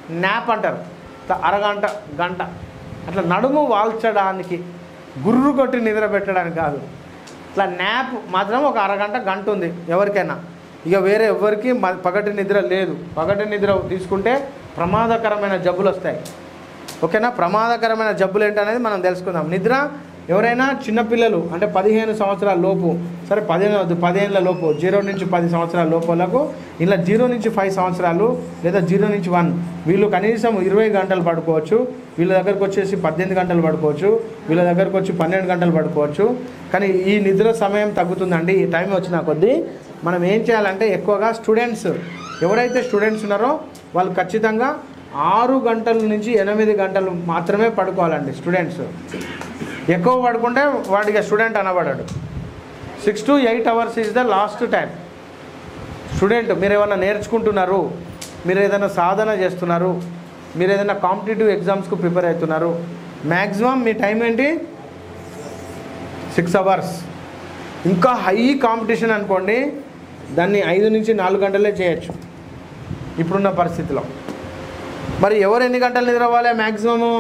Nap అంటారు ఇట్లా అరగంట గంట అట్లా నడుము వాల్చడానికి గుర్రు కొట్టి నిద్ర పెట్టడానికి కాదు ఇట్లా న్యాప్ మాత్రం ఒక అరగంట గంట ఉంది ఎవరికైనా ఇక వేరే ఎవరికి మ- పగటి నిద్ర లేదు పగటి నిద్ర తీసుకుంటే ప్రమాదకరమైన జబ్బులు వస్తాయి ఓకేనా ప్రమాదకరమైన జబ్బులు ఏంటనేది మనం తెలుసుకుందాం నిద్ర ఎవరైనా చిన్నపిల్లలు అంటే పదిహేను సంవత్సరాల లోపు సరే పదిహేను వద్దు పదిహేనుల లోపు జీరో నుంచి పది సంవత్సరాల లోపలకు ఇలా జీరో నుంచి ఫైవ్ సంవత్సరాలు లేదా జీరో నుంచి వన్ వీళ్ళు కనీసం ఇరవై గంటలు పడుకోవచ్చు వీళ్ళ దగ్గరకు వచ్చేసి పద్దెనిమిది గంటలు పడుకోవచ్చు వీళ్ళ దగ్గరకు వచ్చి పన్నెండు గంటలు పడుకోవచ్చు కానీ ఈ నిద్ర సమయం తగ్గుతుందండి ఈ టైం వచ్చిన కొద్దీ మనం ఏం చేయాలంటే ఎక్కువగా స్టూడెంట్స్ ఎవరైతే స్టూడెంట్స్ ఉన్నారో వాళ్ళు ఖచ్చితంగా ఆరు గంటల నుంచి ఎనిమిది గంటలు మాత్రమే పడుకోవాలండి స్టూడెంట్స్ ఎక్కువ పడుకుంటే వాడికి స్టూడెంట్ అనబడాడు six to eight hours is the last time student మీరు ఏమైనా నేర్చుకుంటున్నారు మీరు ఏదైనా సాధన చేస్తున్నారు మీరు ఏదైనా కాంపిటేటివ్ ఎగ్జామ్స్కు ప్రిపేర్ అవుతున్నారు మ్యాక్సిమం మీ టైం ఏంటి సిక్స్ అవర్స్ ఇంకా హై కాంపిటీషన్ అనుకోండి దాన్ని ఐదు నుంచి నాలుగు గంటలే చేయొచ్చు ఇప్పుడున్న పరిస్థితిలో మరి ఎవరు ఎన్ని గంటలు నిద్రపోవాలి maximum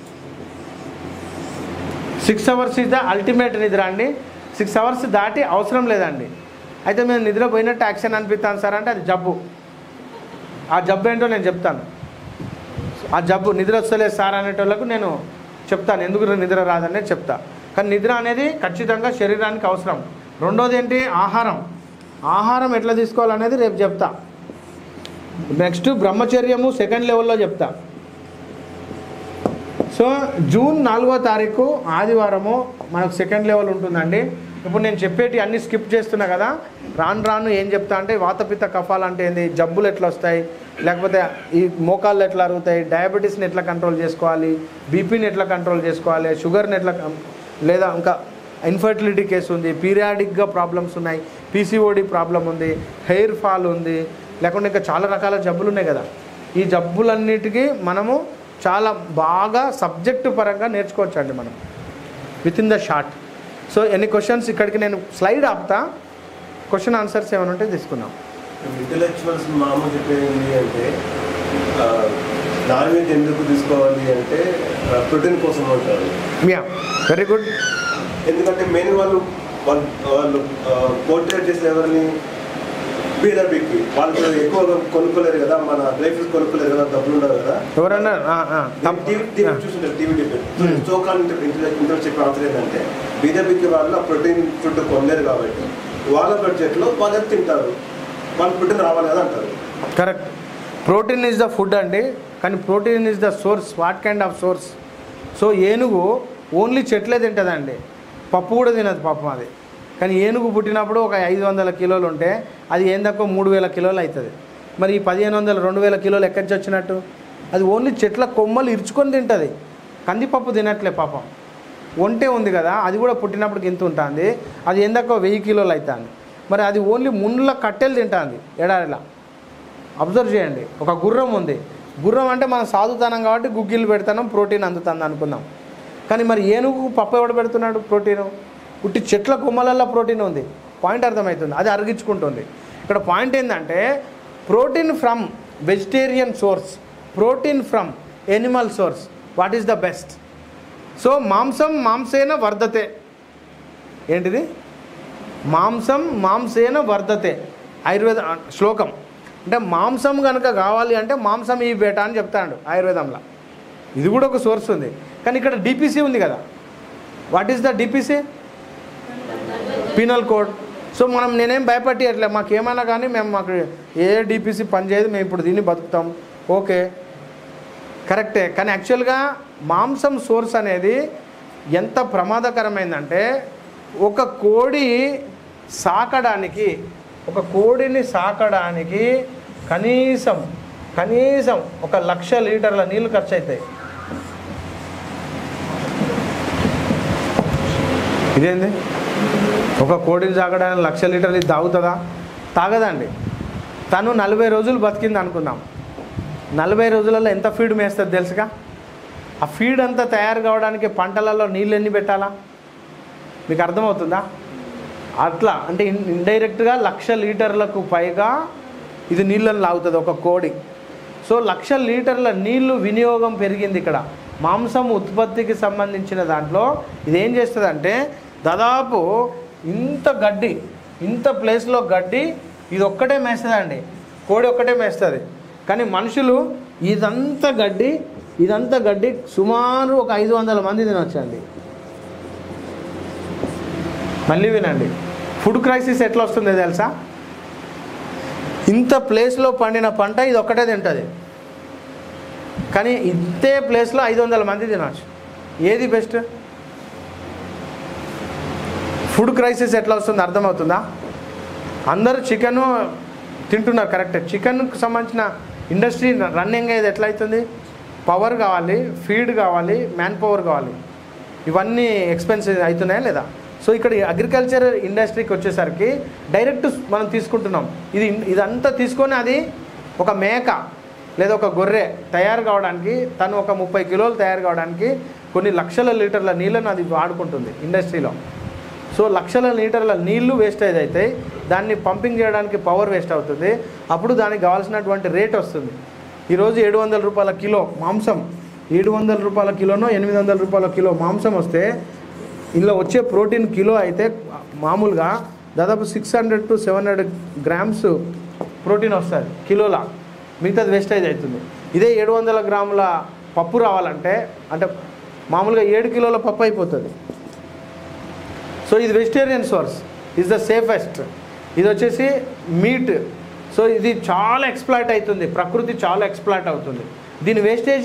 six hours is the ultimate నిద్ర అండి సిక్స్ అవర్స్ దాటి అవసరం లేదండి అయితే మేము నిద్రపోయినట్టు యాక్షన్ అనిపిస్తాను సార్ అంటే అది జబ్బు ఆ జబ్బు ఏంటో నేను చెప్తాను ఆ జబ్బు నిద్ర వస్తలేదు సార్ అనేటోళ్ళకు నేను చెప్తాను ఎందుకు నిద్ర రాదనే చెప్తా కానీ నిద్ర అనేది ఖచ్చితంగా శరీరానికి అవసరం రెండోది ఏంటి ఆహారం ఆహారం ఎట్లా తీసుకోవాలనేది రేపు చెప్తా నెక్స్ట్ బ్రహ్మచర్యము సెకండ్ లెవెల్లో చెప్తా సో జూన్ నాలుగో తారీఖు ఆదివారము మనకు సెకండ్ లెవెల్ ఉంటుందండి ఇప్పుడు నేను చెప్పేటి అన్ని స్కిప్ చేస్తున్నా కదా రాను రాను ఏం చెప్తా అంటే వాతపిత్త కఫాలు అంటే ఏంది జబ్బులు ఎట్లా వస్తాయి లేకపోతే ఈ మోకాళ్ళు ఎట్లా అరుగుతాయి డయాబెటీస్ని ఎట్లా కంట్రోల్ చేసుకోవాలి బీపీని ఎట్లా కంట్రోల్ చేసుకోవాలి షుగర్ని ఎట్లా లేదా ఇంకా ఇన్ఫర్టిలిటీ కేసు ఉంది పీరియాడిక్గా ప్రాబ్లమ్స్ ఉన్నాయి పీసీఓడి ప్రాబ్లం ఉంది హెయిర్ ఫాల్ ఉంది లేకుంటే ఇంకా చాలా రకాల జబ్బులు ఉన్నాయి కదా ఈ జబ్బులన్నిటికీ మనము చాలా బాగా సబ్జెక్టు పరంగా నేర్చుకోవచ్చండి మనం within the short so ఎన్ని క్వశ్చన్స్ ఇక్కడికి నేను స్లైడ్ ఆపుతా క్వశ్చన్ ఆన్సర్స్ ఏమైనా ఉంటే తీసుకుందాం ఇంటలెక్చువల్స్ మామూలు చెప్పేది అంటే నాన్ వెజ్ ఎందుకు తీసుకోవాలి అంటే ప్రోటీన్ కోసం అంటారు యా వెరీ గుడ్ ఎందుకంటే మెయిన్ వాళ్ళు వాళ్ళు వాళ్ళు పోర్ట్రేట్ చేసిన ఎవరిని బీదర్బిక్కి వాళ్ళు ఎక్కువగా కొనుక్కోలేరు కదా మన లైఫ్ కొనుక్కోలేరు కదా డబ్బులు ఉన్నారు కదా ఎవరన్నా ఆ, ఆ, తప్ప- టీవీ టీవీ ఆ. చూస్తుంటారు టీవీ Hmm. డిబేట్ చోకాన్ ఇంటర్ చెప్పే ఆన్సర్ ఏంటంటే బీజేపీకి వాళ్ళు ఆ ప్రోటీన్ ఫుడ్ కొనలేరు కాబట్టి వాళ్ళ బడ్జెట్లో వాళ్ళు తింటారు వాళ్ళు ప్రోటీన్ రావాలి కదా అంటారు correct protein is the food అండి కానీ protein is the source what kind of source so ఏనుగు ఓన్లీ చెట్లే తింటుందండి పప్పు కూడా తినదు పాపం అది కానీ ఏనుగు పుట్టినప్పుడు ఒక ఐదు వందల కిలోలు ఉంటే అది ఏం తక్కువ మూడు వేల కిలోలు అవుతుంది మరి ఈ పదిహేను వందల రెండు వేల కిలోలు ఎక్కడి నుంచి వచ్చినట్టు అది ఓన్లీ చెట్ల కొమ్మలు ఇరుచుకొని తింటుంది కందిపప్పు తినట్లే పాపం ఒంటే ఉంది కదా అది కూడా పుట్టినప్పుడు ఇంత ఉంటుంది అది ఏం తక్కువ వెయ్యి కిలోలు అవుతుంది మరి అది ఓన్లీ ముండ్ల కట్టెలు తింటుంది ఎడారిలా అబ్జర్వ్ చేయండి ఒక గుర్రం ఉంది గుర్రం అంటే మనం సాధుతానం కాబట్టి గుగ్గిలు పెడతాం ప్రోటీన్ అందుతుంది అనుకుందాం కానీ మరి ఏనుగు పప్పు ఎవడు పెడుతున్నాడు ప్రోటీన్ పుట్టి చెట్ల కొమ్మలల్లో ప్రోటీన్ ఉంది పాయింట్ అర్థమవుతుంది అది అరిగించుకుంటుంది ఇక్కడ పాయింట్ ఏంటంటే protein from vegetarian source protein from animal source what is the best so మాంసం మాంసేన వర్ధతే ఏంటిది మాంసం మాంసేన వర్ధతే ఆయుర్వేద శ్లోకం అంటే మాంసం కనుక కావాలి అంటే మాంసం ఈ బేట అని చెప్తాడు ఆయుర్వేదంలో ఇది కూడా ఒక సోర్స్ ఉంది కానీ ఇక్కడ డిపిసి ఉంది కదా what is the DPC penal code so మనం నేనేం భయపట్టియట్లే మాకు ఏమైనా కానీ మేము మాకు ఏ డిపిసి పనిచేయదు మేము ఇప్పుడు దీన్ని బతుకుతాం ఓకే కరెక్టే కానీ యాక్చువల్గా మాంసం సోర్స్ అనేది ఎంత ప్రమాదకరమైందంటే ఒక కోడి సాకడానికి ఒక కోడిని సాకడానికి కనీసం కనీసం ఒక లక్ష లీటర్ల నీళ్లు ఖర్చు అవుతాయి ఇదేంది ఒక కోడిని సాకడానికి లక్ష లీటర్లు ఇది తాగుతుందా తాగదండి తను నలభై రోజులు బతికింది అనుకుందాం నలభై రోజులలో ఎంత ఫీడ్ మేస్తుంది తెలుసుగా ఆ ఫీడ్ అంతా తయారు కావడానికి పంటలలో నీళ్ళు ఎన్ని పెట్టాలా మీకు అర్థమవుతుందా అట్లా అంటే ఇన్ ఇండైరెక్ట్గా లక్ష లీటర్లకు పైగా ఇది నీళ్ళని లాగుతుంది ఒక కోడి సో లక్ష లీటర్ల నీళ్లు వినియోగం పెరిగింది ఇక్కడ మాంసం ఉత్పత్తికి సంబంధించిన దాంట్లో ఇదేం చేస్తుందంటే దాదాపు ఇంత గడ్డి ఇంత ప్లేస్లో గడ్డి ఇది ఒక్కటే మేస్తుందండి కోడి ఒక్కటే మేస్తుంది కానీ మనుషులు ఇదంతా గడ్డి ఇదంతా గడ్డి సుమారు ఒక ఐదు వందల మంది తినొచ్చండి మళ్ళీ వినండి ఫుడ్ క్రైసిస్ ఎట్లా వస్తుందో తెలుసా ఇంత ప్లేస్లో పండిన పంట ఇది ఒక్కటే తింటుంది కానీ ఇంతే ప్లేస్లో ఐదు వందల మంది తినవచ్చు ఏది బెస్ట్ ఫుడ్ క్రైసిస్ ఎట్లా వస్తుందో అర్థమవుతుందా అందరూ చికెన్ తింటున్నారు కరెక్ట్ చికెన్కి సంబంధించిన ఇండస్ట్రీ రన్నింగ్ అయ్యేది ఎట్లా అవుతుంది పవర్ కావాలి ఫీడ్ కావాలి మ్యాన్ పవర్ కావాలి ఇవన్నీ ఎక్స్పెన్సివ్ అవుతున్నాయా లేదా సో ఇక్కడ అగ్రికల్చర్ ఇండస్ట్రీకి వచ్చేసరికి డైరెక్ట్ మనం తీసుకుంటున్నాం ఇది ఇదంతా తీసుకొని అది ఒక మేక లేదా ఒక గొర్రె తయారు కావడానికి తను ఒక ముప్పై కిలోలు తయారు కావడానికి కొన్ని లక్షల లీటర్ల నీళ్ళను అది వాడుకుంటుంది ఇండస్ట్రీలో సో లక్షల లీటర్ల నీళ్లు వేస్ట్ అయితే దాన్ని పంపింగ్ చేయడానికి పవర్ వేస్ట్ అవుతుంది అప్పుడు దానికి కావాల్సినటువంటి రేట్ వస్తుంది ఈరోజు ఏడు వందల రూపాయల కిలో మాంసం ఏడు వందల రూపాయల కిలోనో ఎనిమిది వందల రూపాయల కిలో మాంసం వస్తే ఇందులో వచ్చే ప్రోటీన్ కిలో అయితే మామూలుగా దాదాపు six hundred to seven hundred grams protein వస్తుంది కిలోలా మిగతాది వేస్టేజ్ అవుతుంది ఇదే ఏడు వందల గ్రాముల పప్పు రావాలంటే అంటే మామూలుగా ఏడు కిలోల పప్పు అయిపోతుంది సో ఇది vegetarian source is the safest ఇది వచ్చేసి మీట్ సో ఇది చాలా ఎక్స్ప్లాయిట్ అవుతుంది ప్రకృతి చాలా ఎక్స్ప్లాయిట్ అవుతుంది దీని వేస్టేజ్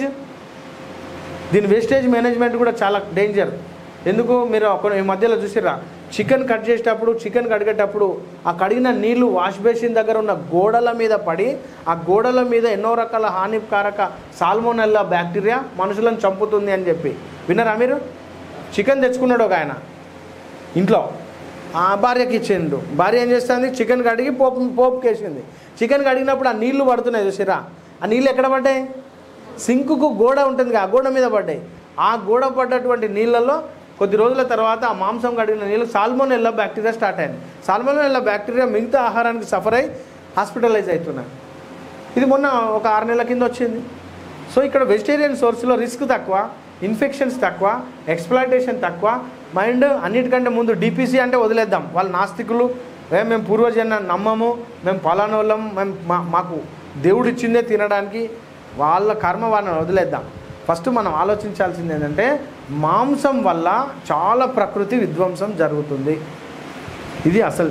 దీని వేస్టేజ్ మేనేజ్మెంట్ కూడా చాలా డేంజర్ ఎందుకు మీరు ఒక ఈ మధ్యలో చూసిర్రా చికెన్ కట్ చేసేటప్పుడు చికెన్ కడిగేటప్పుడు ఆ కడిగిన నీళ్లు వాష్ బేసిన్ దగ్గర ఉన్న గోడల మీద పడి ఆ గోడల మీద ఎన్నో రకాల హానికారక సాల్మోనెల్లా బ్యాక్టీరియా మనుషులను చంపుతుంది అని చెప్పి విన్నారా మీరు చికెన్ తెచ్చుకున్నాడు ఒక ఆయన ఇంట్లో ఆ భార్యకి ఇచ్చిండు భార్య ఏం చేస్తుంది చికెన్ కడిగి పోపు పోపుకి వేసింది చికెన్ కడిగినప్పుడు ఆ నీళ్లు పడుతున్నాయి చూసిరా ఆ నీళ్ళు ఎక్కడ పడ్డాయి సింకుకు గోడ ఉంటుంది ఆ గోడ మీద పడ్డాయి ఆ గోడ పడ్డటువంటి నీళ్ళల్లో కొద్ది రోజుల తర్వాత ఆ మాంసం కడిగిన నీళ్ళు సాల్మోనెల్లా బ్యాక్టీరియా స్టార్ట్ అయింది సాల్మోనెల్లా బ్యాక్టీరియా మిగతా ఆహారానికి సఫర్ అయి హాస్పిటలైజ్ అవుతున్నాయి ఇది మొన్న ఒక ఆరు నెలల కింద వచ్చింది సో ఇక్కడ వెజిటేరియన్ సోర్స్లో రిస్క్ తక్కువ ఇన్ఫెక్షన్స్ తక్కువ ఎక్స్ప్లాయిటేషన్ తక్కువ మైండ్ అన్నిటికంటే ముందు డిపిసి అంటే వదిలేద్దాం వాళ్ళు నాస్తికులు ఏ మేము పూర్వజన్మ నమ్మము మేము పలానోళ్ళం మేము మా మాకు దేవుడు ఇచ్చిందే తినడానికి వాళ్ళ కర్మ వాళ్ళని వదిలేద్దాం ఫస్ట్ మనం ఆలోచించాల్సింది ఏంటంటే మాంసం వల్ల చాలా ప్రకృతి విధ్వంసం జరుగుతుంది ఇది అసలు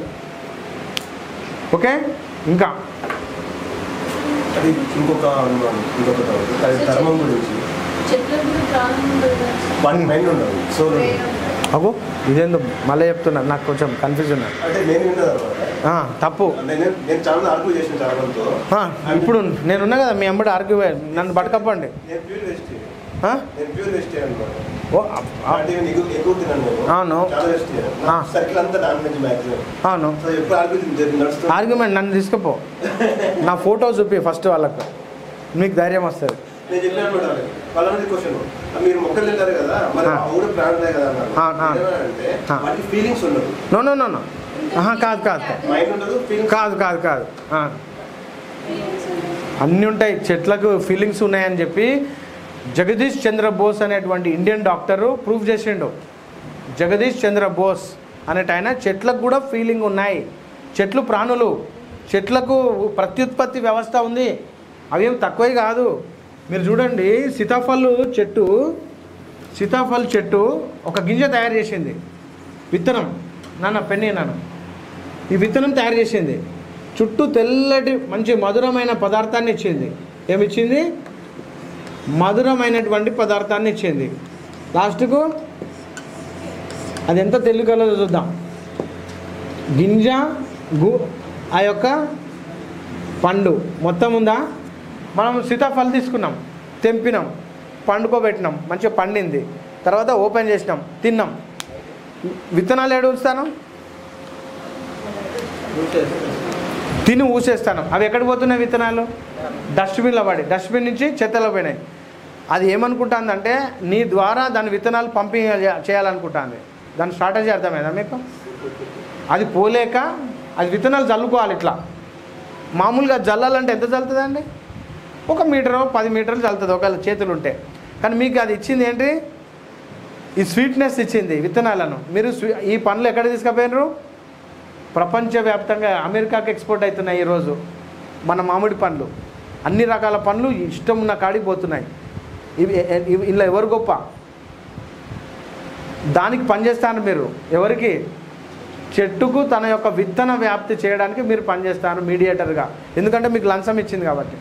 ఓకే ఇంకా అది ఇంకొక అనుమానం ఇంకొక డౌట్ అది ధర్మం గురించి చెట్లకు కూడా ప్రాణం ఉండదు కదా. వన్ మైండ్ ఉండదు సో అగో ఇదేందో మళ్ళీ చెప్తున్నా నాకు కొంచెం కన్ఫ్యూజన్ అంటే నేను విన్నది అనమాట తప్పు నేను నేను చాలా ఆర్గ్యూ చేసిన చాలా మందితో ఆ, ఇప్పుడు నేనున్నా కదా మీ అమ్మడి ఆర్గ్యూ నన్ను పట్టుకపోండి నేను ప్యూర్ వెజిటేరియన్ ఆ? నేను ప్యూర్ వెజిటేరియన్ అనమాట ఓ ఆ, ఆ, అంటే నేను ఎక్కువ ఎక్కువ తిన్నాను నేను అవును. చాలా వెజిటేరియన్ ఆ. సర్కిల్ అంతా నాన్ వెజ్ మ్యాక్సిమం అవును సో ఎప్పుడు ఆర్గ్యూ నడుస్తుంది ఆర్గ్యుమెంట్ నన్ను తీసుకుపో నా ఫోటో చూపి ఫస్ట్ వాళ్ళకు మీకు ధైర్యం వస్తుంది నేను చెప్పిన వాళ్ళకి వాళ్ళ క్వశ్చన్ మీరు మొక్కలు తింటారు కదా మరి ఆ. ఆవుడు ప్రాణులే కదా అన్నారు ఆ, ఆ. ఏమన్నానంటే ఆ. వాటికి ఫీలింగ్స్ ఉండదు నో నో నో నో ఆహా కాదు కాదు కాదు. మైండ్ ఉండదు ఫీలింగ్స్ కాదు కాదు కాదు ఆ. అన్నీ ఉంటాయి చెట్లకు ఫీలింగ్స్ ఉన్నాయని చెప్పి జగదీష్ చంద్ర బోస్ అనేటువంటి ఇండియన్ డాక్టరు ప్రూవ్ చేసిండు జగదీష్ చంద్ర బోస్ అనేట ఆయన చెట్లకు కూడా ఫీలింగ్ ఉన్నాయి చెట్లు ప్రాణులు చెట్లకు ప్రత్యుత్పత్తి వ్యవస్థ ఉంది అవేం తక్కువే కాదు మీరు చూడండి సీతాఫల్ చెట్టు సీతాఫల్ చెట్టు ఒక గింజ తయారు చేసింది విత్తనం నాన్న పెన్ని నాన్న ఈ విత్తనం తయారు చేసింది చుట్టూ తెల్లటి మంచి మధురమైన పదార్థాన్ని ఇచ్చింది ఏమిచ్చింది మధురమైనటువంటి పదార్థాన్ని ఇచ్చింది లాస్ట్కు అది ఎంత తెల్లు కలదో చూద్దాం గింజ గు ఆ యొక్క పండు మొత్తం ఉందా మనం సీతాఫలం తీసుకున్నాం తెంపినాం పండుకోబెట్టినాం మంచిగా పండింది తర్వాత ఓపెన్ చేసినాం తిన్నాం విత్తనాలు ఏడు ఉంచుతాను తిని ఊసేస్తాను అవి ఎక్కడికి పోతున్నాయి విత్తనాలు డస్ట్బిన్లో పడి డస్ట్బిన్ నుంచి చెత్తలో పోయినాయి అది ఏమనుకుంటుందంటే నీ ద్వారా దాని విత్తనాలు పంపింగ్ చేయాలనుకుంటుంది దాని స్ట్రాటజీ అర్థమైందా మీకు అది పోలేక అది విత్తనాలు జల్లుకోవాలి ఇట్లా మామూలుగా జల్లాలంటే ఎంత జల్లుతుందండి ఒక మీటరు పది మీటర్లు చల్లుతుంది ఒకవేళ చేతులు ఉంటే కానీ మీకు అది ఇచ్చింది ఏంటి ఈ స్వీట్నెస్ ఇచ్చింది విత్తనాలను మీరు స్వీ- ఈ పండ్లు ఎక్కడ తీసుకుపోయినారు ప్రపంచవ్యాప్తంగా అమెరికాకి ఎక్స్పోర్ట్ అవుతున్నాయి ఈరోజు మన మామిడి పండ్లు అన్ని రకాల పండ్లు ఇష్టం ఉన్న కాడికి పోతున్నాయి ఇవి ఇవి- ఇలా ఎవరు గొప్ప దానికి పనిచేస్తాను మీరు ఎవరికి చెట్టుకు తన యొక్క విత్తన వ్యాప్తి చేయడానికి మీరు పనిచేస్తారు మీడియేటర్గా ఎందుకంటే మీకు లంచం ఇచ్చింది కాబట్టి